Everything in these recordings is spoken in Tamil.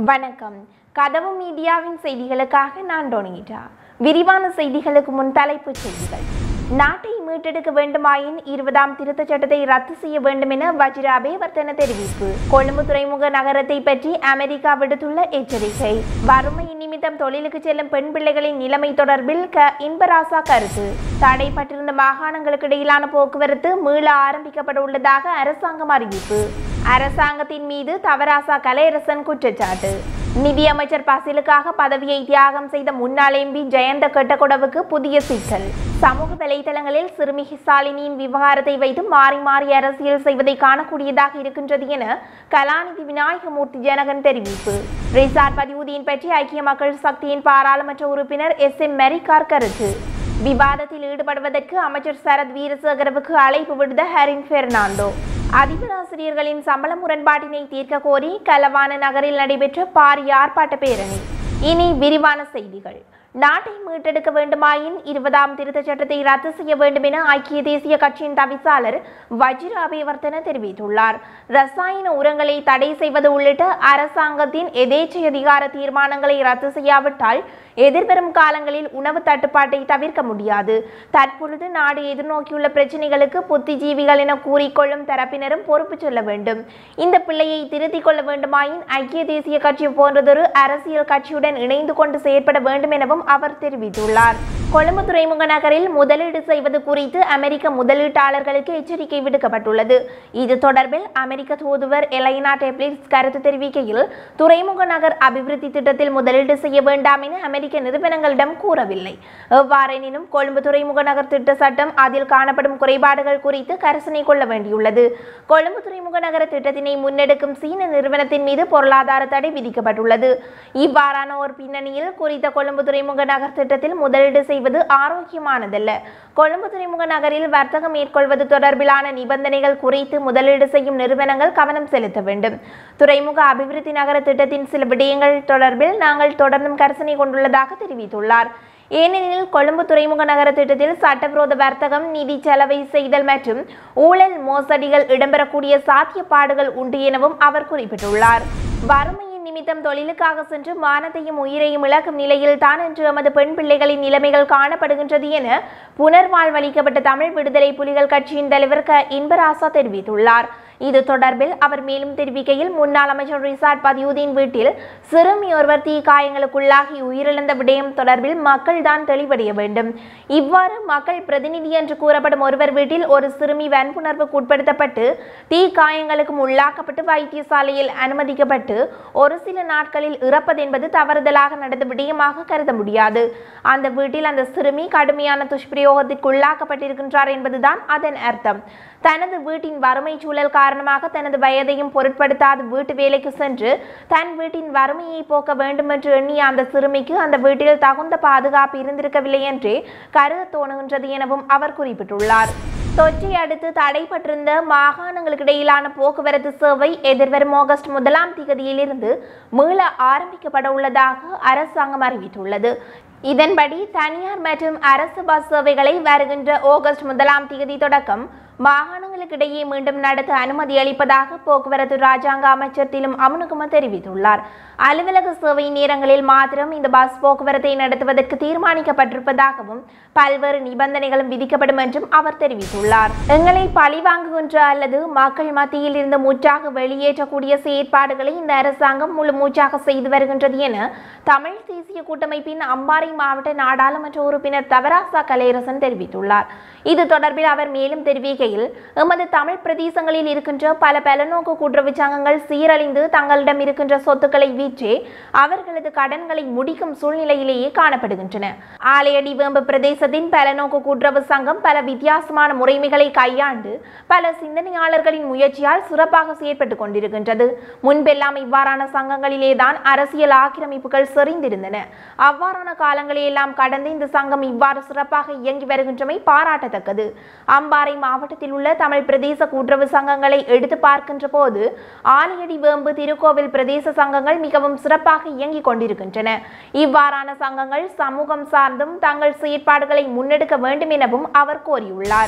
வணக்கம் கதவு மீடியாவின் செய்திகளுக்காக நான் டொனிட்டா விரிவான செய்திகளுக்கு முன் தலைப்புச் செய்திகள் நாட்டை மீட்டெடுக்க வேண்டுமாயின் இருபதாம் திருத்தச் சட்டத்தை ரத்து செய்ய வேண்டும் என வஜிர அபேவர்த்தன தெரிவிப்பு கொழும்பு துறைமுக நகரத்தை பற்றி அமெரிக்கா விடுத்துள்ள எச்சரிக்கை வறுமை நிமித்தம் தொழிலுக்கு செல்லும் பெண் பிள்ளைகளின் நிலைமை தொடர்பில் க இன்பராசா கருத்து தடைப்பட்டிருந்த மாகாணங்களுக்கு இடையிலான போக்குவரத்து மீள ஆரம்பிக்கப்பட உள்ளதாக அரசாங்கம் அறிவிப்பு அரசாங்கத்தின் மீது தவராசா கலையரசன் குற்றச்சாட்டு நிதியமைச்சர் பசிலுக்காக பதவியை தியாகம் செய்த முன்னாள் எம்பி ஜெயந்த கெட்டகொடவுக்கு புதிய சிக்கல் சமூக வலைதளங்களில் சிறுமி ஹிசாலினியின் விவகாரத்தை வைத்து மாறி மாறி அரசியல் செய்வதை காணக்கூடியதாக இருக்கின்றது என கலாநிதி விநாயகமூர்த்தி ஜனகன் தெரிவிப்பு ரிசார்ட் பதிவுதியின் பற்றி ஐக்கிய மக்கள் சக்தியின் பாராளுமன்ற உறுப்பினர் எஸ் எம் மெரிகார் கருத்து விவாதத்தில் ஈடுபடுவதற்கு அமைச்சர் சரத் வீரசேகரவுக்கு அழைப்பு விடுத்த ஹரின் பெர்னாண்டோ அதிபர் ஆசிரியர்களின் சம்பள முரண்பாட்டினை தீர்க்க கோரி கலவான நகரில் நடைபெற்ற பாரிய ஆர்ப்பாட்ட பேரணி இனி விரிவான செய்திகள் நாட்டை மீட்டெடுக்க வேண்டுமாயின் இருபதாம் திருத்தச் சட்டத்தை ரத்து செய்ய வேண்டும் என ஐக்கிய தேசிய கட்சியின் தவிசாளர் வஜிர அபேவர்த்தன தெரிவித்துள்ளார் ரசாயன உரங்களை தடை செய்வது உள்ளிட்ட அரசாங்கத்தின் எதேச்சை அதிகார தீர்மானங்களை ரத்து செய்யாவிட்டால் எதிர்வரும் காலங்களில் உணவு தட்டுப்பாட்டை தவிர்க்க முடியாது தற்பொழுது நாடு எதிர்நோக்கியுள்ள பிரச்சனைகளுக்கு புத்திஜீவிகள் என கூறிக்கொள்ளும் தரப்பினரும் பொறுப்பு சொல்ல வேண்டும் இந்த பிள்ளையை திருத்திக் கொள்ள வேண்டுமாயின் ஐக்கிய தேசிய கட்சி போன்றதொரு அரசியல் கட்சியுடன் இணைந்து கொண்டு செயற்பட வேண்டும் எனவும் அவர் தெரிவித்துள்ளார் கொழும்பு துறைமுக நகரில் முதலீடு செய்வது குறித்து அமெரிக்க முதலீட்டாளர்களுக்கு எச்சரிக்கை விடுக்கப்பட்டுள்ளது இது தொடர்பில் அமெரிக்க தூதுவர் எலைனா டெப்ளிட்ஸ் கருத்து தெரிவிக்கையில் துறைமுக நகர் அபிவிருத்தி திட்டத்தில் முதலீடு செய்ய வேண்டாம் என அமெரிக்க நிறுவனங்களிடம் கூறவில்லை எவ்வாறெனினும் கொழும்பு துறைமுக நகர் திட்ட சட்டம் அதில் காணப்படும் குறைபாடுகள் குறித்து கரிசனை கொள்ள வேண்டியுள்ளது கொழும்பு துறைமுக நகர திட்டத்தினை முன்னெடுக்கும் சீன நிறுவனத்தின் மீது பொருளாதார தடை விதிக்கப்பட்டுள்ளது இவ்வாறான ஒரு பின்னணியில் குறித்த கொழும்பு துறைமுக நகர் திட்டத்தில் முதலீடு செய்வது ஆரோக்கியமானதல்ல கொழும்பு துறைமுக நகரில் வர்த்தகம் மேற்கொள்வது தொடர்பிலான நிபந்தனைகள் குறித்து முதலீடு செய்யும் நிறுவனங்கள் கவனம் செலுத்த வேண்டும் துறைமுக அபிவிருத்தி நகர திட்டத்தின் சில விடயங்கள் தொடர்பில் நாங்கள் தொடர்ந்தும் கரிசனை கொண்டுள்ளதாக தெரிவித்துள்ளார் ஏனெனில் கொழும்பு துறைமுக நகர திட்டத்தில் சட்டவிரோத வர்த்தகம் நிதி செலவை செய்தல் மற்றும் ஊழல் மோசடிகள் இடம்பெறக்கூடிய சாத்தியப்பாடுகள் உண்டு எனவும் அவர் குறிப்பிட்டுள்ளார் வறுமையின் நிமித்தம் தொழிலுக்காக சென்று மானத்தையும் உயிரையும் இழக்கும் நிலையில் தான் என்று எமது பெண் பிள்ளைகளின் நிலைமைகள் காணப்படுகின்றது என புனர்வாழ்வளிக்கப்பட்ட தமிழ் விடுதலை புலிகள் கட்சியின் தலைவர் க இன்பராசா தெரிவித்துள்ளார் இது தொடர்பில் அவர் மேலும் தெரிவிக்கையில் முன்னாள் அமைச்சர் ரிசார்ட் பதியுதீன் வீட்டில் சிறுமி ஒருவர் தீ காயங்களுக்குள்ளாகி உயிரிழந்த விடயம் தொடர்பில் மக்கள் தான் தெளிவடைய வேண்டும் இவ்வாறு மக்கள் பிரதிநிதி என்று கூறப்படும் ஒருவர் வீட்டில் ஒரு சிறுமி வன்புணர்வுக்கு உட்படுத்தப்பட்டு தீ காயங்களுக்கும் உள்ளாக்கப்பட்டு வைத்தியசாலையில் அனுமதிக்கப்பட்டு ஒரு சில நாட்களில் இறப்பது என்பது தவறுதலாக நடந்த விடயமாக கருத முடியாது அந்த வீட்டில் அந்த சிறுமி கடுமையான துஷ்பிரயோகத்திற்கு உள்ளாக்கப்பட்டிருக்கின்றார் என்பதுதான் அதன் அர்த்தம் தனது வீட்டின் வறுமை சூழல் காரணமாக தனது வயதையும் பொருட்படுத்தாது வீட்டு வேலைக்கு சென்று தன் வீட்டின் வறுமையை போக்க வேண்டும் என்று எண்ணிய அந்த சிறுமிக்கு அந்த வீட்டில் தகுந்த பாதுகாப்பு இருந்திருக்கவில்லை என்றே கருத தோணுகின்றது எனவும் அவர் குறிப்பிட்டுள்ளார் தொற்றை அடுத்து தடைப்பட்டிருந்த மாகாணங்களுக்கு இடையிலான போக்குவரத்து சேவை எதிர்வரும் ஆகஸ்ட் முதலாம் திகதியிலிருந்து மீள ஆரம்பிக்கப்பட உள்ளதாக அரசாங்கம் அறிவித்துள்ளது இதன்படி தனியார் மற்றும் அரசு பஸ் சேவைகளை வருகின்ற ஆகஸ்ட் முதலாம் தேதி தொடக்கம் மாகாணங்களுக்கு இடையே மீண்டும் நடத்த அனுமதி அளிப்பதாக போக்குவரத்து ராஜாங்க அமைச்சர் திலும் அமுனுகும தெரிவித்துள்ளார் அலுவலக சேவை நேரங்களில் மாத்திரம் இந்த பஸ் போக்குவரத்தை நடத்துவதற்கு தீர்மானிக்கப்பட்டிருப்பதாகவும் பல்வேறு நிபந்தனைகளும் விதிக்கப்படும் என்றும் அவர் தெரிவித்துள்ளார் எங்களை பழிவாங்குகின்ற அல்லது மக்கள் மத்தியில் இருந்து மூச்சாக வெளியேற்றக்கூடிய செயற்பாடுகளை இந்த அரசாங்கம் முழு மூச்சாக செய்து வருகின்றது என தமிழ் தேசிய கூட்டமைப்பின் அம்பாறை மாவட்ட நாடாளுமன்ற உறுப்பினர் தவராசா கலையரசன் தெரிவித்துள்ளார் இது தொடர்பில் அவர் மேலும் தெரிவிக்கையில் எமது தமிழ் பிரதேசங்களில் இருக்கின்ற பல பலநோக்கு கூட்டுறவு சங்கங்கள் சீரழிந்து தங்களிடம் இருக்கின்ற சொத்துக்களை வீற்றே அவர்களது கடன்களை முடிக்கும் சூழ்நிலையிலேயே காணப்படுகின்றன ஆலையடி வேம்பு பிரதேசத்தின் பலநோக்கு கூட்டுறவு சங்கம் பல வித்தியாசமான முறைமைகளை கையாண்டு பல சிந்தனையாளர்களின் முயற்சியால் சிறப்பாக செயற்பட்டுக் கொண்டிருக்கின்றது முன்பெல்லாம் இவ்வாறான சங்கங்களிலே தான் அரசியல் ஆக்கிரமிப்புகள் செறிந்திருந்தன அவ்வாறான காலங்களை எல்லாம் கடந்து இந்த சங்கம் இவ்வாறு சிறப்பாக இயங்கி வருகின்றமை பாராட்டத்தக்கது அம்பாறை மாவட்டத்தில் உள்ள தமிழ் பிரதேச கூட்டுறவு சங்கங்களை எடுத்து பார்க்கின்ற போது ஆலையடி வேம்பு திருக்கோவில் பிரதேச சங்கங்கள் மிகவும் சிறப்பாக இயங்கிக் கொண்டிருக்கின்றன இவ்வாறான சங்கங்கள் சமூகம் சார்ந்தும் தங்கள் செயற்பாடுகளை முன்னெடுக்க வேண்டும் எனவும் அவர் கோரியுள்ளார்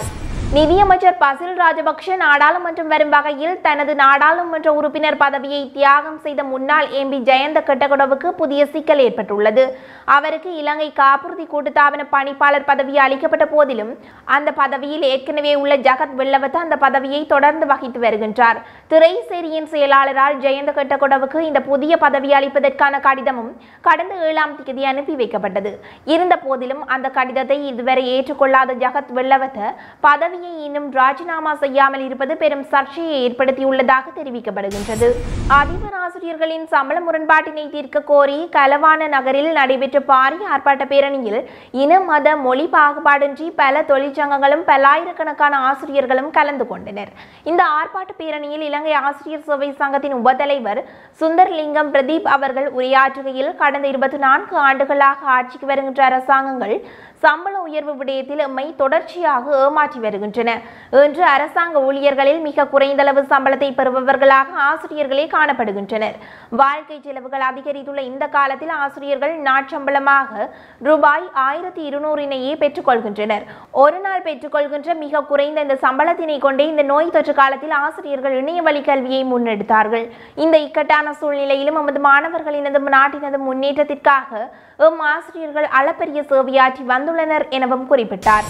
நிதியமைச்சர் பசில் ராஜபக்ஷ நாடாளுமன்றம் வரும் வகையில் தனது நாடாளுமன்ற உறுப்பினர் பதவியை தியாகம் செய்த முன்னாள் எம்பி ஜெயந்த கெட்டகொடவுக்கு புதிய சிக்கல் ஏற்பட்டுள்ளது அவருக்கு இலங்கை காப்புறுதி கூட்டுத்தாபன பணிப்பாளர் பதவி அளிக்கப்பட்ட போதிலும் அந்த பதவியில் ஏற்கனவே உள்ள ஜகத் வெள்ளவத்த அந்த பதவியை தொடர்ந்து வகித்து வருகின்றார் திரைசேரியின் செயலாளரால் ஜெயந்த கெட்டகொடவுக்கு இந்த புதிய பதவி அளிப்பதற்கான கடிதமும் கடந்த ஏழாம் தேதி அனுப்பி வைக்கப்பட்டது இருந்த போதிலும் அந்த கடிதத்தை இதுவரை ஏற்றுக்கொள்ளாத ஜகத் வெள்ளவத்த பதவியை இன்னும் ராஜினாமா செய்யாமல் இருப்பது பெரும் சர்ச்சையை ஏற்படுத்தியுள்ளதாக தெரிவிக்கப்படுகின்றது அதிபர் ஆசிரியர்களின் சம்பள முரண்பாட்டினை தீர்க்க கோரி கலவான நகரில் நடைபெற்ற பாரிய ஆர்ப்பாட்ட பேரணியில் இன மத மொழி பாகுபாடின்றி பல தொழிற்சங்கங்களும் பல்லாயிரக்கணக்கான ஆசிரியர்களும் கலந்து கொண்டனர் இந்த ஆர்ப்பாட்ட பேரணியில் இலங்கை ஆசிரியர் சேவை சங்கத்தின் உபத்தலைவர் சுந்தர்லிங்கம் பிரதீப் அவர்கள் உரையாற்றுகையில் கடந்த இருபத்தி நான்கு ஆண்டுகளாக ஆட்சிக்கு வருகின்ற அரசாங்கங்கள் சம்பள உயர்வு விடயத்தில் எம்மை தொடர்ச்சியாக ஏமாற்றி வருகின்றன இன்று அரசாங்க ஊழியர்களில் மிக குறைந்தளவு சம்பளத்தை பெறுபவர்களாக ஆசிரியர்களே காணப்படுகின்றனர் வாழ்க்கை செலவுகள் அதிகரித்துள்ள இந்த காலத்தில் ஆசிரியர்கள் நாட்சம்பளமாக ரூபாய் ஆயிரத்தி இருநூறினையே பெற்றுக்கொள்கின்றனர் ஒரு நாள் பெற்றுக்கொள்கின்ற மிக குறைந்த இந்த சம்பளத்தினை கொண்டே இந்த நோய் தொற்று காலத்தில் ஆசிரியர்கள் இணைய வழி கல்வியை முன்னெடுத்தார்கள் இந்த இக்கட்டான சூழ்நிலையிலும் நமது மாணவர்களினதும் நாட்டினதும் முன்னேற்றத்திற்காக எம் ஆசிரியர்கள் அளப்பரிய சேவையாற்றி வந்துள்ளனர் எனவும் குறிப்பிட்டார்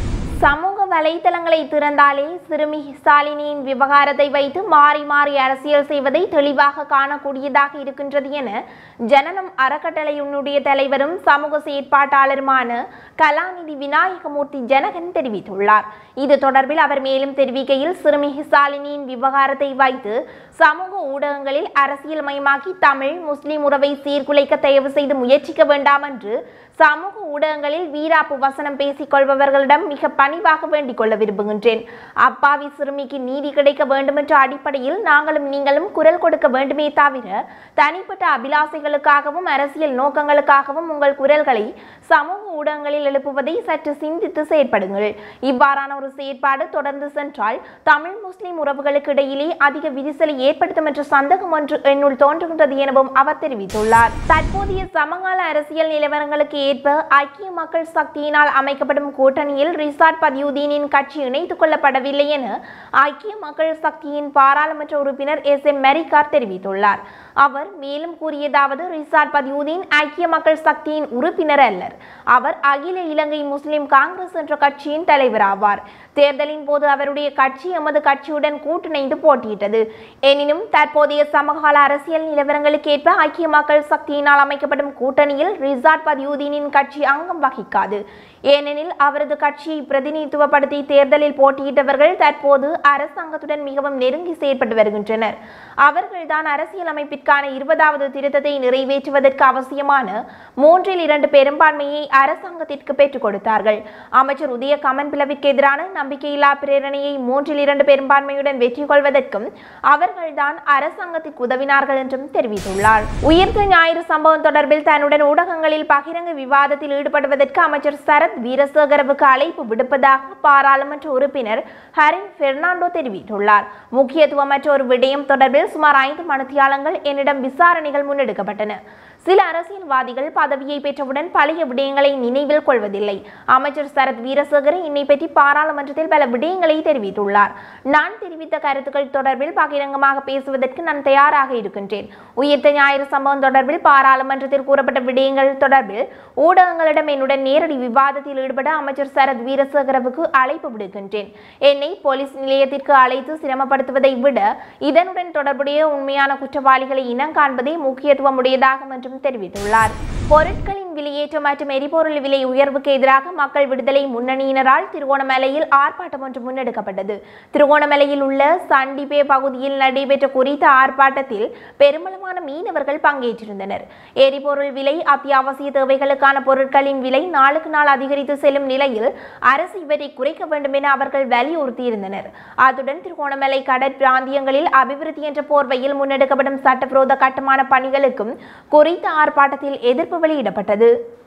சமூக வலைத்தளங்களை திறந்தாலே சிறுமி ஸ்டாலினியின் விவகாரத்தை வைத்து மாறி மாறி அரசியல் செய்வதை தெளிவாக காணக்கூடியதாக இருக்கின்றது என ஜனனம் அறக்கட்டளையினுடைய தலைவரும் சமூக செயற்பாட்டாளருமான கலாநிதி விநாயகமூர்த்தி ஜனகன் தெரிவித்துள்ளார் இது தொடர்பில் அவர் மேலும் தெரிவிக்கையில் சிறுமி ஸ்டாலினியின் விவகாரத்தை வைத்து சமூக ஊடகங்களில் அரசியல் மயமாக்கி தமிழ் முஸ்லிம் உறவை சீர்குலைக்க தயவு செய்து முயற்சிக்க வேண்டாம் என்று சமூக ஊடகங்களில் வீராப்பு வசனம் பேசிக் கொள்பவர்களிடம் மிக பணிவாக வேண்டிக் கொள்ள விரும்புகின்றேன் அப்பாவி சிறுமிக்கு நீதி கிடைக்க வேண்டும் என்ற அடிப்படையில் நாங்களும் நீங்களும் குரல் கொடுக்க வேண்டுமே தவிர தனிப்பட்ட அபிலாசைகளுக்காகவும் அரசியல் நோக்கங்களுக்காகவும் உங்கள் குரல்களை சமூக ஊடகங்களில் எழுப்புவதை சற்று சிந்தித்து செயற்படுங்கள் இவ்வாறான ஒரு செயற்பாடு தொடர்ந்து சென்றால் தமிழ் முஸ்லிம் உறவுகளுக்கு இடையிலே அதிக விரிசலை ஏற்படுத்தும் என்ற சந்தேகம் ஒன்று என்னுள் தோன்றுகின்றது எனவும் அவர் தெரிவித்துள்ளார் தற்போதைய சமகால அரசியல் நிலவரங்களுக்கு ஏற்ப ஐக்கிய மக்கள் சக்தியினால் அமைக்கப்படும் கூட்டணியில் ரிசார்ட் பதியுதீனின் கட்சி இணைத்துக் கொள்ளப்படவில்லை என ஐக்கிய மக்கள் சக்தியின் பாராளுமன்ற உறுப்பினர் எஸ் எம் மெரிகார் தெரிவித்துள்ளார் அவர் மேலும் கூறியதாவது ரிசார்ட் பதியுதீன் ஐக்கிய மக்கள் சக்தியின் உறுப்பினர் அல்லர் அவர் அகில இலங்கை முஸ்லிம் காங்கிரஸ் என்ற கட்சியின் தலைவர் ஆவார் தேர்தலின் போது அவருடைய கட்சி எமது கட்சியுடன் கூட்டிணைந்து போட்டியிட்டது எனினும் தற்போதைய சமகால அரசியல் நிலவரங்களுக்கு ஏற்ப ஐக்கிய மக்கள் சக்தியினால் அமைக்கப்படும் கூட்டணியில் ரிசார்ட் பதியுதீனின் கட்சி அங்கம் வகிக்காது ஏனெனில் அவரது கட்சியை பிரதிநிதித்துவப்படுத்தி தேர்தலில் போட்டியிட்டவர்கள் தற்போது அரசாங்கத்துடன் மிகவும் நெருங்கி செயற்பட்டு வருகின்றனர் அவர்கள்தான் அரசியல் அமைப்பிற்கான இருபதாவது திருத்தத்தை நிறைவேற்றுவதற்கு அவசியமான மூன்றில் இரண்டு பெரும்பான்மையை அரசாங்கத்திற்கு பெற்றுக் கொடுத்தார்கள் அமைச்சர் உதய கமன் பிளவிற்கு எதிரான நம்பிக்கையில்லா பிரேரணையை மூன்றில் இரண்டு பெரும்பான்மையுடன் வெற்றி கொள்வதற்கும் அவர்கள்தான் அரசாங்கத்திற்கு உதவினார்கள் என்றும் தெரிவித்துள்ளார் உயிர்த்த ஞாயிறு சம்பவம் தொடர்பில் தன்னுடன் ஊடகங்களில் பகிரங்க விவாதத்தில் ஈடுபடுவதற்கு அமைச்சர் சரத் வீரசேகரவுக்கு அழைப்பு விடுப்பதாக பாராளுமன்ற உறுப்பினர் ஹரின் பெர்னாண்டோ தெரிவித்துள்ளார் முக்கியத்துவமற்ற ஒரு விடயம் தொடர்பில் சுமார் ஐந்து மணித்தியாலங்கள் என்னிடம் விசாரணைகள் முன்னெடுக்கப்பட்டன சில அரசியல்வாதிகள் பதவியை பெற்றவுடன் பழைய விடயங்களை நினைவில் கொள்வதில்லை அமைச்சர் சரத் வீரசேகரன் என்னை பற்றி பாராளுமன்றத்தில் பல விடயங்களை தெரிவித்துள்ளார் நான் தெரிவித்த கருத்துக்கள் தொடர்பில் பகிரங்கமாக பேசுவதற்கு நான் தயாராக இருக்கின்றேன் உயிர்த்த ஞாயிறு சம்பவம் தொடர்பில் பாராளுமன்றத்தில் கூறப்பட்ட விடயங்கள் தொடர்பில் ஊடகங்களிடம் என்னுடன் நேரடி விவாதத்தில் ஈடுபட அமைச்சர் சரத் வீரசேகரவுக்கு அழைப்பு விடுக்கின்றேன் என்னை போலீஸ் நிலையத்திற்கு அழைத்து சிரமப்படுத்துவதை விட இதனுடன் தொடர்புடைய உண்மையான குற்றவாளிகளை இனம் காண்பதே முக்கியத்துவம் உடையதாகும் என்றும் தெரிவித்துள்ளார் பொருட்களின் விலையேற்றம் மற்றும் எரிபொருள் விலை உயர்வுக்கு எதிராக மக்கள் விடுதலை முன்னணியினரால் திருகோணமலையில் ஆர்ப்பாட்டம் ஒன்று முன்னெடுக்கப்பட்டது திருகோணமலையில் உள்ள சண்டிபே பகுதியில் நடைபெற்ற குறித்த ஆர்ப்பாட்டத்தில் பெருமளவான மீனவர்கள் பங்கேற்றிருந்தனர் எரிபொருள் விலை அத்தியாவசிய தேவைகளுக்கான பொருட்களின் விலை நாளுக்கு நாள் அதிகரித்து செல்லும் நிலையில் அரசு இவற்றை குறைக்க வேண்டும் என அவர்கள் வலியுறுத்தியிருந்தனர் அத்துடன் திருகோணமலை கடற்பிராந்தியங்களில் அபிவிருத்தி என்ற போர்வையில் முன்னெடுக்கப்படும் சட்டவிரோத கட்டுமான பணிகளுக்கும் குறித்த ஆர்ப்பாட்டத்தில் எதிர்ப்பு வெளியிடப்பட்டது